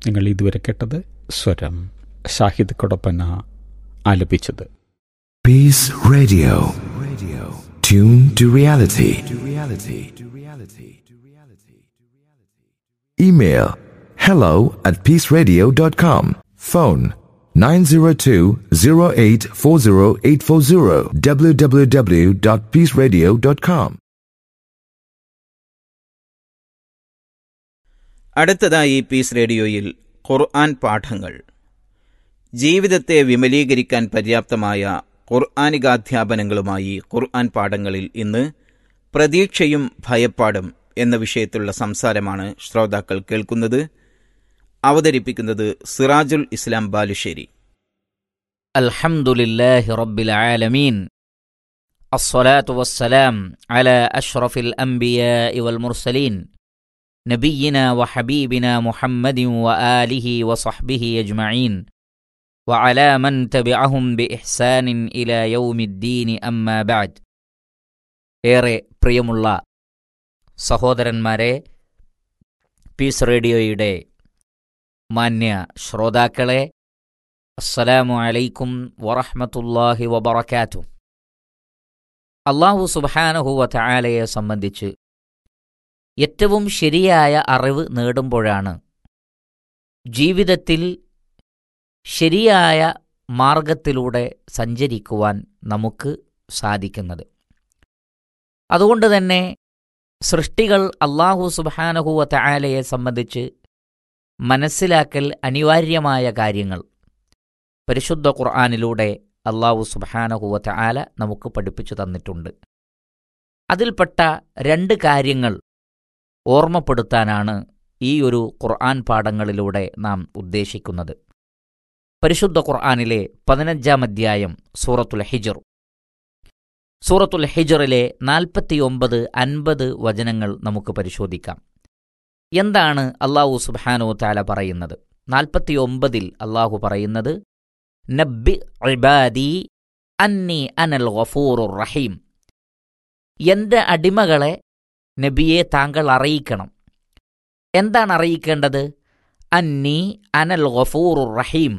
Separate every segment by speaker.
Speaker 1: നിങ്ങൾ ഇതുവരെ കേട്ടത് സ്വരം ഷാഹിദ് കൊടപ്പന ആലപിച്ചത്
Speaker 2: Peace Radio. Radio. Tune to reality. To reality. To reality. To reality. Email hello at peaceradio.com. Phone 902-0840840 www.peaceradio.com.
Speaker 3: അടുത്തതായി പീസ് റേഡിയോയിൽ ഖുർആൻ പാഠങ്ങൾ ജീവിതത്തെ വിമലീകരിക്കാൻ പര്യാപ്തമായ ഖുർആാനികാധ്യാപനങ്ങളുമായി ഖുർആൻ പാഠങ്ങളിൽ ഇന്ന് പ്രതീക്ഷയും ഭയപ്പാടും എന്ന വിഷയത്തിലുള്ള സംസാരമാണ് ശ്രോതാക്കൾ കേൾക്കുന്നത് അവതരിപ്പിക്കുന്നത് സിറാജുൽ ഇസ്ലാം ബാലുശ്ശേരി
Speaker 4: الحمد لله رب العالمين الصلاة والسلام على أشرف الأنبياء والمرسلين نبينا وحبيبنا محمد وآله وصحبه أجمعين وعلى من تبعهم بإحسان إلى يوم الدين أما بعد ഏറെ പ്രിയമുള്ള സഹോദരന്മാരെ പീസ് റേഡിയോയുടെ മാന്യ ശ്രോതാക്കളെ അസ്സലാമു അലൈക്കും വറഹ്മത്തുള്ളാഹി വബറകാതു അള്ളാഹു സുബ്ഹാനഹു വതആലയെ സംബന്ധിച്ച് ഏറ്റവും ശരിയായ അറിവ് നേടുമ്പോഴാണ് ജീവിതത്തിൽ ശരിയായ മാർഗത്തിലൂടെ സഞ്ചരിക്കുവാൻ നമുക്ക് സാധിക്കുന്നത് അതുകൊണ്ട് തന്നെ സൃഷ്ടികൾ അള്ളാഹു സുബ്ഹാനഹു വതആലയെ സംബന്ധിച്ച് മനസ്സിലാക്കൽ അനിവാര്യമായ കാര്യങ്ങൾ പരിശുദ്ധ ഖുർആാനിലൂടെ അള്ളാഹു സുബാനഹുവത്ത ആല നമുക്ക് പഠിപ്പിച്ചു തന്നിട്ടുണ്ട് അതിൽപ്പെട്ട രണ്ട് കാര്യങ്ങൾ ഓർമ്മപ്പെടുത്താനാണ് ഈ ഒരു ഖുർആൻ പാഠങ്ങളിലൂടെ നാം ഉദ്ദേശിക്കുന്നത് പരിശുദ്ധ ഖുർആാനിലെ പതിനഞ്ചാം അധ്യായം സൂറത്തുൽ ഹിജർ സൂറത്തുൽ ഹിജറിലെ നാൽപ്പത്തിയൊമ്പത് അൻപത് വചനങ്ങൾ നമുക്ക് പരിശോധിക്കാം എന്താണ് അള്ളാഹു സുബാനോ താല പറയുന്നത് നാൽപ്പത്തിയൊമ്പതിൽ അള്ളാഹു പറയുന്നത് നബ്ബി ഇബാദി അന്നി അനൽ ഗഫൂറുർ റഹീം എൻ്റെ അടിമകളെ നബിയെ താങ്കൾ അറിയിക്കണം എന്താണ് അറിയിക്കേണ്ടത് അന്നി അനൽ ഗഫൂറുർ റഹീം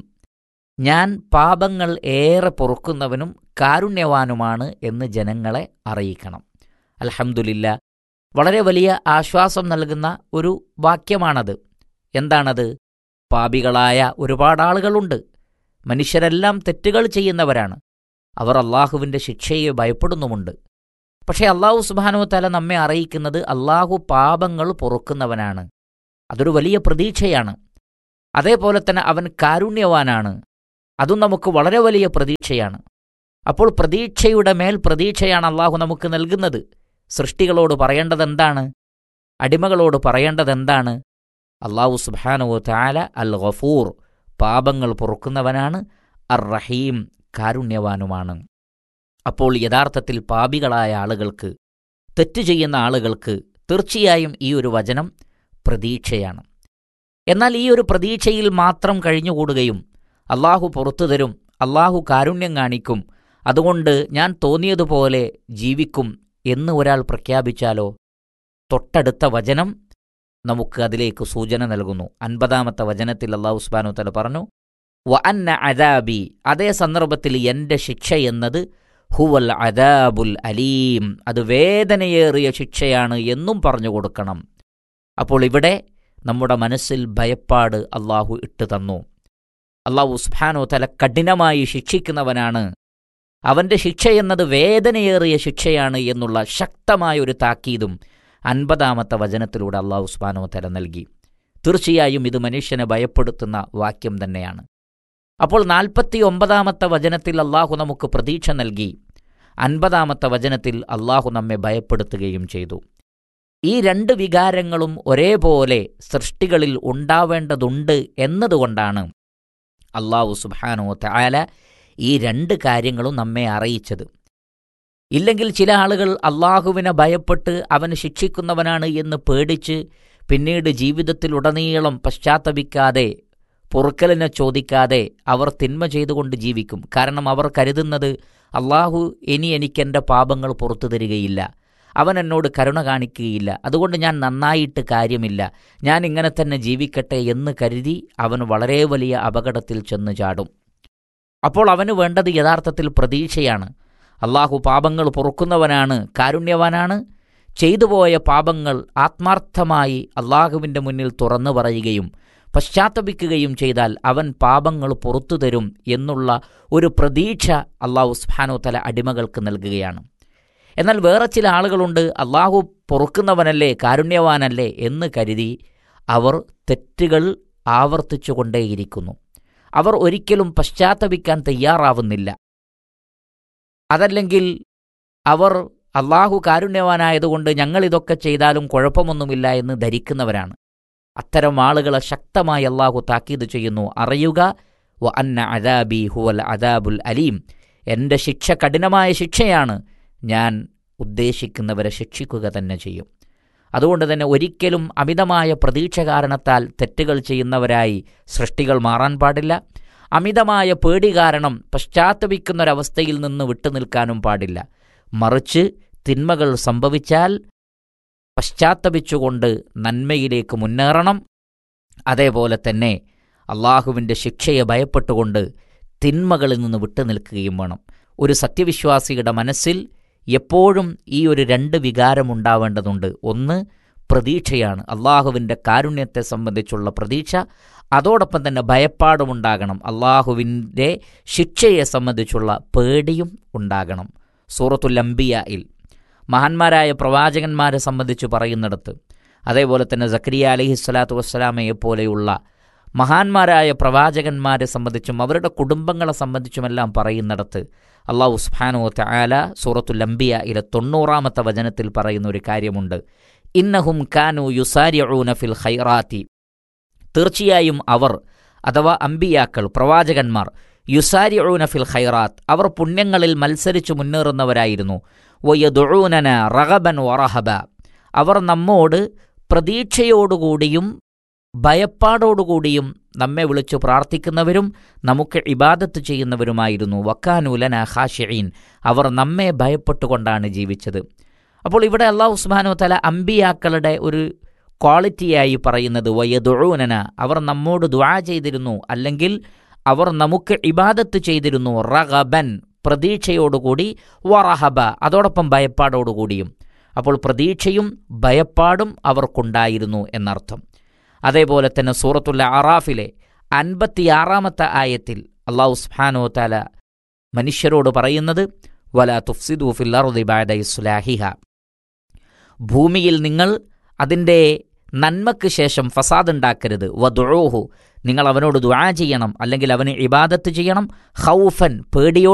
Speaker 4: ഞാൻ പാപങ്ങൾ ഏറെ പൊറുക്കുന്നവനും കാരുണ്യവാനുമാണ് എന്ന് ജനങ്ങളെ അറിയിക്കണം അൽഹംദുലില്ല വളരെ വലിയ ആശ്വാസം നൽകുന്ന ഒരു വാക്യമാണത് എന്താണത് പാപികളായ ഒരുപാട് ആളുകളുണ്ട് മനുഷ്യരെല്ലാം തെറ്റുകൾ ചെയ്യുന്നവരാണ് അവർ അള്ളാഹുവിൻ്റെ ശിക്ഷയെ ഭയപ്പെടുന്നുമുണ്ട് പക്ഷേ അള്ളാഹു സുബാനോ തല നമ്മെ അറിയിക്കുന്നത് അള്ളാഹു പാപങ്ങൾ പൊറുക്കുന്നവനാണ് അതൊരു വലിയ പ്രതീക്ഷയാണ് അതേപോലെ തന്നെ അവൻ കാരുണ്യവാനാണ് അതും നമുക്ക് വളരെ വലിയ പ്രതീക്ഷയാണ് അപ്പോൾ പ്രതീക്ഷയുടെ മേൽ പ്രതീക്ഷയാണ് അള്ളാഹു നമുക്ക് നൽകുന്നത് സൃഷ്ടികളോട് പറയേണ്ടതെന്താണ് അടിമകളോട് പറയേണ്ടതെന്താണ് അള്ളാഹു സുബാനോ താല അൽ ഗഫൂർ പാപങ്ങൾ പൊറുക്കുന്നവനാണ് അർ റഹീം കാരുണ്യവാനുമാണ് അപ്പോൾ യഥാർത്ഥത്തിൽ പാപികളായ ആളുകൾക്ക് തെറ്റ് ചെയ്യുന്ന ആളുകൾക്ക് തീർച്ചയായും ഈ ഒരു വചനം പ്രതീക്ഷയാണ് എന്നാൽ ഈ ഒരു പ്രതീക്ഷയിൽ മാത്രം കഴിഞ്ഞുകൂടുകയും അള്ളാഹു പുറത്തു തരും അള്ളാഹു കാരുണ്യം കാണിക്കും അതുകൊണ്ട് ഞാൻ തോന്നിയതുപോലെ ജീവിക്കും എന്ന് ഒരാൾ പ്രഖ്യാപിച്ചാലോ തൊട്ടടുത്ത വചനം നമുക്ക് അതിലേക്ക് സൂചന നൽകുന്നു അൻപതാമത്തെ വചനത്തിൽ അള്ളാഹു സുബാനു തല പറഞ്ഞു വ അന്ന അദാബി അതേ സന്ദർഭത്തിൽ എൻ്റെ ശിക്ഷ എന്നത് ഹുവൽ അദാബുൽ അലീം അത് വേദനയേറിയ ശിക്ഷയാണ് എന്നും പറഞ്ഞു കൊടുക്കണം അപ്പോൾ ഇവിടെ നമ്മുടെ മനസ്സിൽ ഭയപ്പാട് അള്ളാഹു ഇട്ടു തന്നു അള്ളാഹു സുബാനോ തല കഠിനമായി ശിക്ഷിക്കുന്നവനാണ് അവൻ്റെ ശിക്ഷ എന്നത് വേദനയേറിയ ശിക്ഷയാണ് എന്നുള്ള ശക്തമായ ഒരു താക്കീതും അൻപതാമത്തെ വചനത്തിലൂടെ അള്ളാഹു സുബാനോ തല നൽകി തീർച്ചയായും ഇത് മനുഷ്യനെ ഭയപ്പെടുത്തുന്ന വാക്യം തന്നെയാണ് അപ്പോൾ നാൽപ്പത്തി ഒമ്പതാമത്തെ വചനത്തിൽ അള്ളാഹു നമുക്ക് പ്രതീക്ഷ നൽകി അൻപതാമത്തെ വചനത്തിൽ അള്ളാഹു നമ്മെ ഭയപ്പെടുത്തുകയും ചെയ്തു ഈ രണ്ട് വികാരങ്ങളും ഒരേപോലെ സൃഷ്ടികളിൽ ഉണ്ടാവേണ്ടതുണ്ട് എന്നതുകൊണ്ടാണ് അള്ളാഹു സുബാനോ തആല ഈ രണ്ട് കാര്യങ്ങളും നമ്മെ അറിയിച്ചത് ഇല്ലെങ്കിൽ ചില ആളുകൾ അള്ളാഹുവിനെ ഭയപ്പെട്ട് അവന് ശിക്ഷിക്കുന്നവനാണ് എന്ന് പേടിച്ച് പിന്നീട് ജീവിതത്തിലുടനീളം പശ്ചാത്തപിക്കാതെ പൊറുക്കലിനെ ചോദിക്കാതെ അവർ തിന്മ ചെയ്തുകൊണ്ട് ജീവിക്കും കാരണം അവർ കരുതുന്നത് അള്ളാഹു ഇനി എനിക്കെൻ്റെ പാപങ്ങൾ പുറത്തു തരികയില്ല അവൻ എന്നോട് കരുണ കാണിക്കുകയില്ല അതുകൊണ്ട് ഞാൻ നന്നായിട്ട് കാര്യമില്ല ഞാൻ ഇങ്ങനെ തന്നെ ജീവിക്കട്ടെ എന്ന് കരുതി അവൻ വളരെ വലിയ അപകടത്തിൽ ചെന്ന് ചാടും അപ്പോൾ അവന് വേണ്ടത് യഥാർത്ഥത്തിൽ പ്രതീക്ഷയാണ് അള്ളാഹു പാപങ്ങൾ പൊറുക്കുന്നവനാണ് കാരുണ്യവാനാണ് ചെയ്തുപോയ പാപങ്ങൾ ആത്മാർത്ഥമായി അള്ളാഹുവിൻ്റെ മുന്നിൽ തുറന്നു പറയുകയും പശ്ചാത്തപിക്കുകയും ചെയ്താൽ അവൻ പാപങ്ങൾ പുറത്തു തരും എന്നുള്ള ഒരു പ്രതീക്ഷ അള്ളാഹു സുബ്ഹാനഹു തല അടിമകൾക്ക് നൽകുകയാണ് എന്നാൽ വേറെ ചില ആളുകളുണ്ട് അള്ളാഹു പൊറുക്കുന്നവനല്ലേ കാരുണ്യവാനല്ലേ എന്ന് കരുതി അവർ തെറ്റുകൾ ആവർത്തിച്ചുകൊണ്ടേയിരിക്കുന്നു അവർ ഒരിക്കലും പശ്ചാത്തപിക്കാൻ തയ്യാറാവുന്നില്ല അതല്ലെങ്കിൽ അവർ അള്ളാഹു കാരുണ്യവാനായതുകൊണ്ട് ഞങ്ങൾ ഇതൊക്കെ ചെയ്താലും കുഴപ്പമൊന്നുമില്ല എന്ന് ധരിക്കുന്നവരാണ് അത്തരം ആളുകളെ ശക്തമായി അള്ളാഹു താക്കീത് ചെയ്യുന്നു അറിയുക വ അന്ന അദാബി ഹുവൽ അദാബുൽ അലീം എൻ്റെ ശിക്ഷ കഠിനമായ ശിക്ഷയാണ് ഞാൻ ഉദ്ദേശിക്കുന്നവരെ ശിക്ഷിക്കുക തന്നെ ചെയ്യും അതുകൊണ്ട് തന്നെ ഒരിക്കലും അമിതമായ പ്രതീക്ഷ കാരണത്താൽ തെറ്റുകൾ ചെയ്യുന്നവരായി സൃഷ്ടികൾ മാറാൻ പാടില്ല അമിതമായ പേടി കാരണം പശ്ചാത്തപിക്കുന്നൊരവസ്ഥയിൽ നിന്ന് വിട്ടുനിൽക്കാനും പാടില്ല മറിച്ച് തിന്മകൾ സംഭവിച്ചാൽ പശ്ചാത്തപിച്ചുകൊണ്ട് നന്മയിലേക്ക് മുന്നേറണം അതേപോലെ തന്നെ അള്ളാഹുവിൻ്റെ ശിക്ഷയെ ഭയപ്പെട്ടുകൊണ്ട് തിന്മകളിൽ നിന്ന് വിട്ടുനിൽക്കുകയും വേണം ഒരു സത്യവിശ്വാസിയുടെ മനസ്സിൽ എപ്പോഴും ഈ ഒരു രണ്ട് വികാരമുണ്ടാവേണ്ടതുണ്ട് ഒന്ന് പ്രതീക്ഷയാണ് അള്ളാഹുവിൻ്റെ കാരുണ്യത്തെ സംബന്ധിച്ചുള്ള പ്രതീക്ഷ അതോടൊപ്പം തന്നെ ഭയപ്പാടുമുണ്ടാകണം അള്ളാഹുവിൻ്റെ ശിക്ഷയെ സംബന്ധിച്ചുള്ള പേടിയും ഉണ്ടാകണം സൂറത്തുൽ അംബിയയിൽ മഹാന്മാരായ പ്രവാചകന്മാരെ സംബന്ധിച്ച് പറയുന്നിടത്ത് അതേപോലെ തന്നെ സക്രിയ അലഹി സ്വലാത്തു വസ്സലാമയെ പോലെയുള്ള മഹാന്മാരായ പ്രവാചകന്മാരെ സംബന്ധിച്ചും അവരുടെ കുടുംബങ്ങളെ സംബന്ധിച്ചുമെല്ലാം പറയുന്നിടത്ത് അള്ളാഹു ഉസ്ഫാനോ തആല സൂറത്തുൽ അംബിയയിലെ തൊണ്ണൂറാമത്തെ വചനത്തിൽ പറയുന്ന ഒരു കാര്യമുണ്ട് ഇന്നഹും കാനു യുസാരിഊന ഫിൽ ഖൈറാത്തി തീർച്ചയായും അവർ അഥവാ അമ്പിയാക്കൾ പ്രവാചകന്മാർ യുസാരിഊന ഫിൽ ഖൈറാത്ത് അവർ പുണ്യങ്ങളിൽ മത്സരിച്ചു മുന്നേറുന്നവരായിരുന്നു വയദുഊനന റഗബൻ വറഹബ അവർ നമ്മോട് പ്രതീക്ഷയോടുകൂടിയും ഭയപ്പാടോടുകൂടിയും നമ്മെ വിളിച്ചു പ്രാർത്ഥിക്കുന്നവരും നമുക്ക് ഇബാദത്ത് ചെയ്യുന്നവരുമായിരുന്നു വക്കാനുലന ഹാഷിഈൻ അവർ നമ്മെ ഭയപ്പെട്ടുകൊണ്ടാണ് ജീവിച്ചത് അപ്പോൾ ഇവിടെ അള്ളാഹു ഉസ്മാനോ തല അമ്പിയാക്കളുടെ ഒരു ക്വാളിറ്റിയായി പറയുന്നത് വയദുഊനന അവർ നമ്മോട് ദുആ ചെയ്തിരുന്നു അല്ലെങ്കിൽ അവർ നമുക്ക് ഇബാദത്ത് ചെയ്തിരുന്നു റഗബൻ പ്രതീക്ഷയോടുകൂടി വറഹബ അതോടൊപ്പം ഭയപ്പാടോടുകൂടിയും അപ്പോൾ പ്രതീക്ഷയും ഭയപ്പാടും അവർക്കുണ്ടായിരുന്നു എന്നർത്ഥം അതേപോലെ തന്നെ സൂറത്തുല്ല അറാഫിലെ അൻപത്തിയാറാമത്തെ ആയത്തിൽ അള്ളാഹു സുബ്ഹാനഹു തആല മനുഷ്യരോട് പറയുന്നത് വല തുഫ്സിദു ഫിൽ അർദി ബഅദ ഇസ്ലാഹിഹ ഭൂമിയിൽ നിങ്ങൾ അതിൻ്റെ നന്മയ്ക്ക് ശേഷം ഫസാദ് ഉണ്ടാക്കരുത് വദുഊഹു നിങ്ങൾ അവനോട് ദുആ ചെയ്യണം അല്ലെങ്കിൽ അവന് ഇബാദത്ത് ചെയ്യണം ഹൗഫൻ പേടിയോ